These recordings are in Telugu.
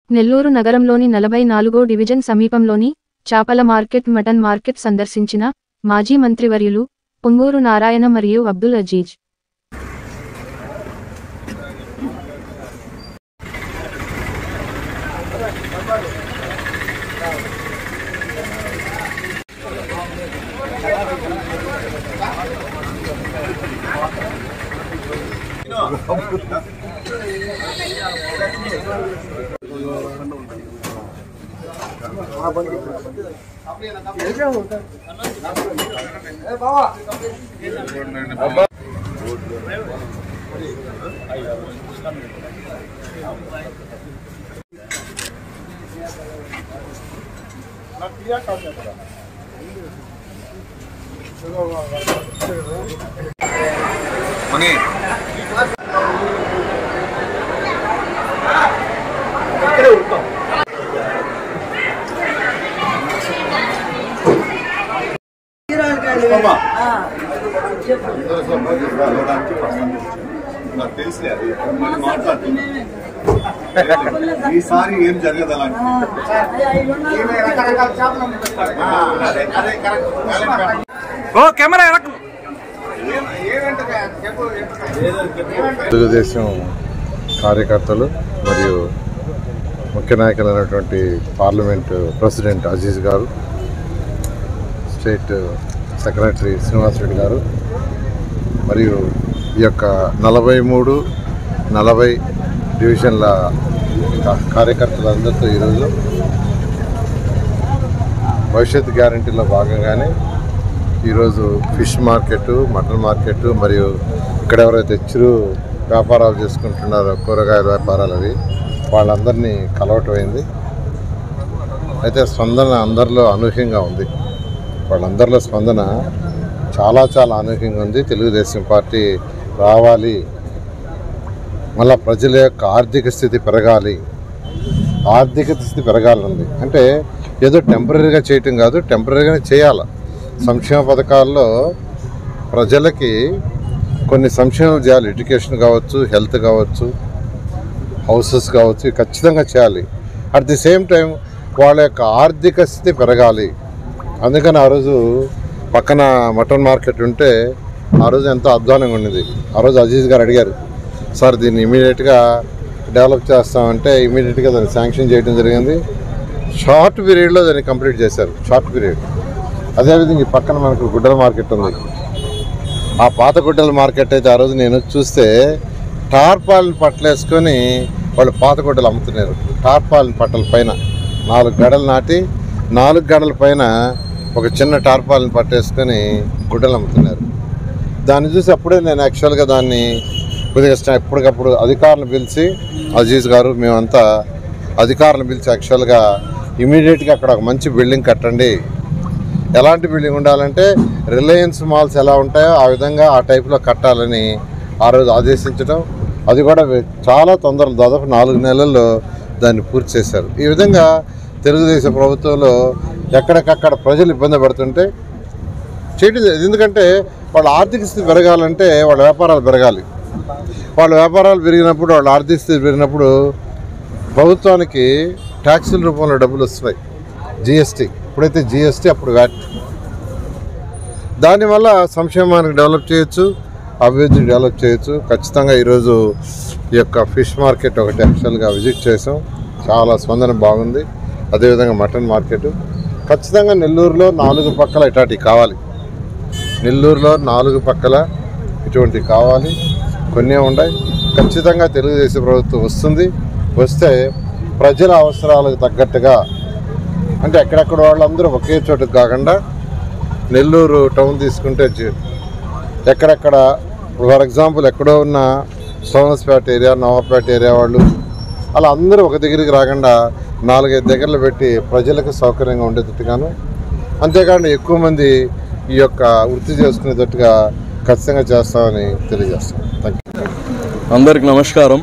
నెల్లూరు నగరంలోని నలభై నాలుగో డివిజన్ సమీపంలోని చాపల మార్కెట్ మటన్ మార్కెట్ సందర్శించిన మాజీ మంత్రివర్యులు పొంగూరు నారాయణ మరియు అబ్దుల్ అజీజ్ మనీ నాకు తెలుసులే అది మరి మాట్లాడుతున్నా ఈసారి ఏం జరగదు అలాంటి అదే అదే కరెక్ట్ ఓ కెమెరా వెనక్కు తెలుగుదేశం కార్యకర్తలు మరియు ముఖ్య నాయకులైనటువంటి పార్లమెంటు ప్రెసిడెంట్ అజీజ్ గారు స్టేట్ సెక్రటరీ శ్రీనివాస్ రెడ్డి గారు మరియు ఈ యొక్క నలభై మూడు నలభై డివిజన్ల కా- కార్యకర్తలందరితో ఈరోజు భవిష్యత్ గ్యారంటీలో భాగంగానే ఈరోజు ఫిష్ మార్కెట్ మటన్ మార్కెట్ మరియు ఇక్కడ ఎవరైతే చిరు వ్యాపారాలు చేసుకుంటున్నారో కూరగాయల వ్యాపారాలు అవి వాళ్ళందరినీ కలవటం అయింది అయితే స్పందన అందరిలో అనూహ్యంగా ఉంది వాళ్ళందరిలో స్పందన చాలా చాలా అనూహ్యంగా ఉంది తెలుగుదేశం పార్టీ రావాలి మళ్ళా ప్రజల యొక్క ఆర్థిక స్థితి పెరగాలి ఆర్థిక స్థితి పెరగాలనుంది అంటే ఏదో టెంపరీగా చేయటం కాదు టెంపరీగానే చేయాలి సంక్షేమ పథకాల్లో ప్రజలకి కొన్ని సంక్షేమాలు చేయాలి ఎడ్యుకేషన్ కావచ్చు హెల్త్ కావచ్చు హౌసెస్ కావచ్చు ఇవి ఖచ్చితంగా చేయాలి అట్ ది సేమ్ టైం వాళ్ళ యొక్క ఆర్థిక స్థితి పెరగాలి అందుకని ఆ రోజు పక్కన మటన్ మార్కెట్ ఉంటే ఆ రోజు ఎంతో అధ్వానంగా ఉండేది ఆ రోజు అజీజ్ గారు అడిగారు సార్ దీన్ని ఇమీడియట్గా డెవలప్ చేస్తామంటే ఇమీడియట్గా దాన్ని శాంక్షన్ చేయడం జరిగింది షార్ట్ పీరియడ్లో దాన్ని కంప్లీట్ చేశారు షార్ట్ పీరియడ్ అదేవిధంగా ఈ పక్కన మనకు గుడ్డల మార్కెట్ ఉంది ఆ పాత గుడ్డల మార్కెట్ అయితే ఆ రోజు నేను చూస్తే టార్పాలిన్ పట్టలు వేసుకొని వాళ్ళు పాత గుడ్డలు అమ్ముతున్నారు టార్పాలిన్ పట్టల పైన నాలుగు గడలు నాటి నాలుగు గడల పైన ఒక చిన్న టార్పాలిన్ పట్టేసుకొని గుడ్డలు అమ్ముతున్నారు దాన్ని చూసి అప్పుడే నేను యాక్చువల్గా దాన్ని కొద్దిగా స్ట- ఎప్పటికప్పుడు అధికారులను పిలిచి అజీజ్ గారు మేమంతా అధికారులను పిలిచి యాక్చువల్గా ఇమీడియట్గా అక్కడ ఒక మంచి బిల్డింగ్ కట్టండి ఎలాంటి బిల్డింగ్ ఉండాలంటే రిలయన్స్ మాల్స్ ఎలా ఉంటాయో ఆ విధంగా ఆ టైప్లో కట్టాలని ఆ రోజు ఆదేశించడం అది కూడా వె- చాలా తొందరలో దాదాపు నాలుగు నెలల్లో దాన్ని పూర్తి చేశారు ఈ విధంగా తెలుగుదేశం ప్రభుత్వంలో ఎక్కడికక్కడ ప్రజలు ఇబ్బంది పడుతుంటే చేయడం జరిగింది. ఎందుకంటే వాళ్ళ ఆర్థిక స్థితి పెరగాలంటే వాళ్ళ వ్యాపారాలు పెరగాలి వాళ్ళ వ్యాపారాలు పెరిగినప్పుడు వాళ్ళ ఆర్థిక స్థితి పెరిగినప్పుడు ప్రభుత్వానికి ట్యాక్సుల రూపంలో డబ్బులు వస్తున్నాయి జిఎస్టీ ఇప్పుడైతే జిఎస్టీ అప్పుడు వ్యాట్ దానివల్ల సంక్షేమానికి డెవలప్ చేయొచ్చు అభివృద్ధి డెవలప్ చేయొచ్చు ఖచ్చితంగా ఈరోజు ఈ యొక్క ఫిష్ మార్కెట్ ఒకటి యాక్చువల్గా విజిట్ చేసాం చాలా స్పందన బాగుంది అదేవిధంగా మటన్ మార్కెట్ ఖచ్చితంగా నెల్లూరులో నాలుగు పక్కల ఇటాటి కావాలి నెల్లూరులో నాలుగు పక్కల ఇటువంటి కావాలి కొన్ని ఉన్నాయి ఖచ్చితంగా తెలుగుదేశం ప్రభుత్వం వస్తుంది వస్తే ప్రజల అవసరాలకు తగ్గట్టుగా అంటే ఎక్కడెక్కడ వాళ్ళందరూ ఒకే చోటు కాకుండా నెల్లూరు టౌన్ తీసుకుంటే జి- ఎక్కడెక్కడ ఫర్ ఎగ్జాంపుల్ ఎక్కడో ఉన్న సోమస్పేట ఏరియా నవాపేట ఏరియా వాళ్ళు అలా అందరూ ఒక దగ్గరికి రాకుండా నాలుగైదు దగ్గరలు పెట్టి ప్రజలకు సౌకర్యంగా ఉండేటట్టుగాను అంతేకాకుండా ఎక్కువ మంది ఈ యొక్క వృత్తి చేసుకునేటట్టుగా ఖచ్చితంగా చేస్తామని తెలియజేస్తాం థ్యాంక్ యూ అందరికి నమస్కారం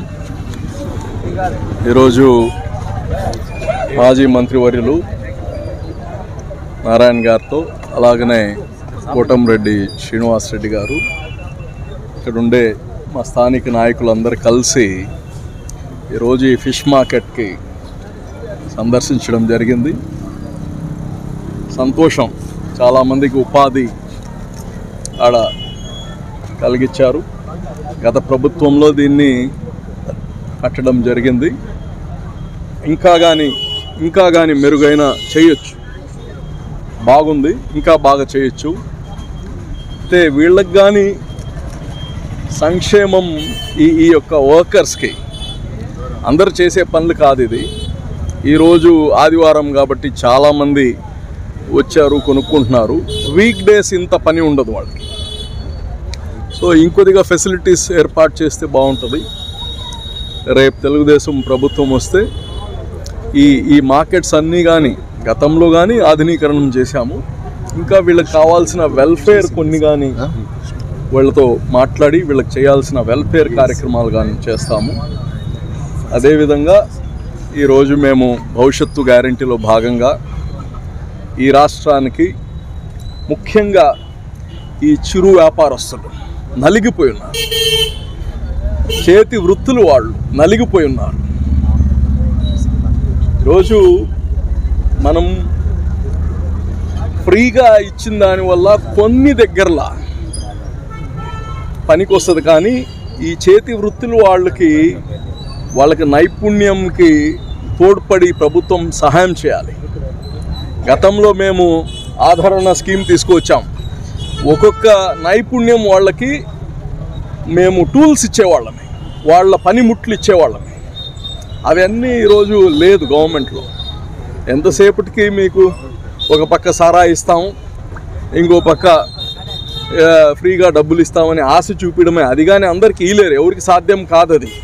ఈరోజు మాజీ మంత్రివర్యులు నారాయణ గారితో అలాగనే కోటంరెడ్డి శ్రీనివాస్ రెడ్డి గారు ఇక్కడ ఉండే మా స్థానిక నాయకులందరూ కలిసి ఈరోజు ఈ ఫిష్ మార్కెట్కి సందర్శించడం జరిగింది సంతోషం చాలామందికి ఉపాధి ఆడ కలిగించారు గత ప్రభుత్వంలో దీన్ని కట్టడం జరిగింది ఇంకా కానీ ఇంకా కానీ మెరుగైన చేయొచ్చు బాగుంది ఇంకా బాగా చేయొచ్చు అయితే వీళ్ళకి కానీ సంక్షేమం ఈ ఈ యొక్క వర్కర్స్కి అందరు చేసే పనులు కాదు ఇది ఈరోజు ఆదివారం కాబట్టి చాలామంది వచ్చారు కొనుక్కుంటున్నారు వీక్ డేస్ ఇంత పని ఉండదు వాళ్ళకి సో ఇంకొద్దిగా ఫెసిలిటీస్ ఏర్పాటు చేస్తే బాగుంటుంది రేపు తెలుగుదేశం ప్రభుత్వం వస్తే ఈ ఈ మార్కెట్స్ అన్నీ కానీ గతంలో కానీ ఆధునీకరణం చేశాము ఇంకా వీళ్ళకి కావాల్సిన వెల్ఫేర్ కొన్ని కానీ వీళ్ళతో మాట్లాడి వీళ్ళకి చేయాల్సిన వెల్ఫేర్ కార్యక్రమాలు కానీ చేస్తాము అదేవిధంగా ఈరోజు మేము భవిష్యత్తు గ్యారంటీలో భాగంగా ఈ రాష్ట్రానికి ముఖ్యంగా ఈ చిరు వ్యాపారస్తులు నలిగిపోయి ఉన్నారు చేతి వృత్తులు వాళ్ళు నలిగిపోయి ఉన్నారు ఈరోజు మనం ఫ్రీగా ఇచ్చిన దానివల్ల కొన్ని దగ్గరలా పనికి వస్తుంది కానీ ఈ చేతి వృత్తులు వాళ్ళకి వాళ్ళకి నైపుణ్యంకి తోడ్పడి ప్రభుత్వం సహాయం చేయాలి గతంలో మేము ఆదరణ స్కీమ్ తీసుకొచ్చాం ఒక్కొక్క నైపుణ్యం వాళ్ళకి మేము టూల్స్ ఇచ్చేవాళ్ళమే వాళ్ళ పనిముట్లు ఇచ్చేవాళ్ళమే అవన్నీ ఈరోజు లేదు గవర్నమెంట్లో ఎంతసేపటికి మీకు ఒక పక్క సారా ఇస్తాము ఇంకో పక్క ఆ, ఫ్రీగా డబ్బులు ఇస్తామని ఆశ చూపించడమే అది కానీ అందరికీ ఇయలేరు ఎవరికి సాధ్యం కాదు అది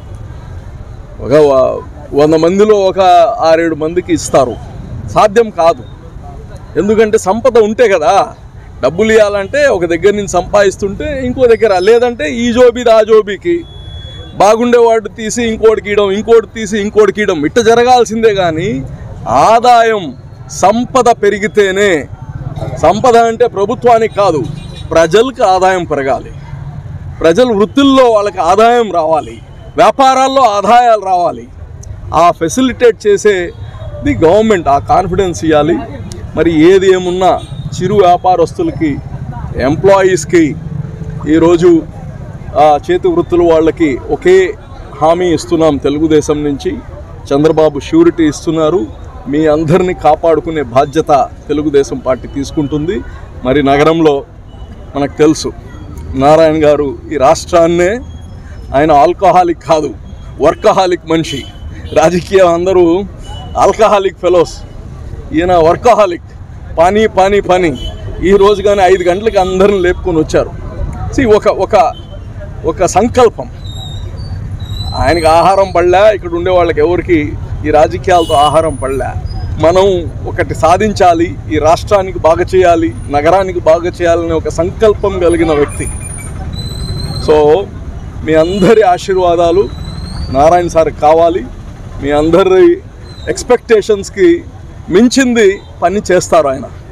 ఒక వ- వంద మందిలో ఒక ఆరేడు మందికి ఇస్తారు సాధ్యం కాదు ఎందుకంటే సంపద ఉంటే కదా డబ్బులు ఇవ్వాలంటే ఒక దగ్గర నుంచి సంపాదిస్తుంటే ఇంకో దగ్గర లేదంటే ఈ జోబీది ఆ జోబీకి బాగుండేవాడు తీసి ఇంకోటికి ఇవ్వడం ఇంకోటి తీసి ఇంకోటికి ఇవ్వడం ఇట్ట జరగాల్సిందే కానీ ఆదాయం సంపద పెరిగితేనే సంపద అంటే ప్రభుత్వానికి కాదు ప్రజలకు ఆదాయం పెరగాలి ప్రజల వృత్తుల్లో వాళ్ళకి ఆదాయం రావాలి వ్యాపారాల్లో ఆదాయాలు రావాలి ఆ ఫెసిలిటేట్ చేసే ది గవర్నమెంట్ ఆ కాన్ఫిడెన్స్ ఇవ్వాలి మరి ఏది ఏమున్నా చిరు వ్యాపారస్తులకి ఎంప్లాయీస్కి ఈరోజు ఆ చేతి వృత్తుల వాళ్ళకి ఒకే హామీ ఇస్తున్నాం తెలుగుదేశం నుంచి చంద్రబాబు షూరిటీ ఇస్తున్నారు మీ అందరినీ కాపాడుకునే బాధ్యత తెలుగుదేశం పార్టీ తీసుకుంటుంది మరి నగరంలో మనకు తెలుసు నారాయణ గారు ఈ రాష్ట్రాన్నే ఆయన ఆల్కహాలిక్ కాదు వర్కహాలిక్ మనిషి రాజకీయ అందరూ ఆల్కహాలిక్ ఫెలోస్ ఈయన వర్కహాలిక్ పని పని పని ఈ రోజు కానీ ఐదు గంటలకు అందరిని లేపుకొని వచ్చారు See, ఒక ఒక ఒక సంకల్పం ఆయనకి ఆహారం పడలే ఇక్కడ ఉండే వాళ్ళకి ఎవరికి ఈ రాజకీయాలతో ఆహారం పడలే మనం ఒకటి సాధించాలి ఈ రాష్ట్రానికి బాగా చేయాలి నగరానికి బాగా చేయాలనే ఒక సంకల్పం కలిగిన వ్యక్తి సో మీ అందరి ఆశీర్వాదాలు నారాయణ సార్ కావాలి మీ అందరి ఎక్స్పెక్టేషన్స్కి మించింది పని చేస్తారు ఆయన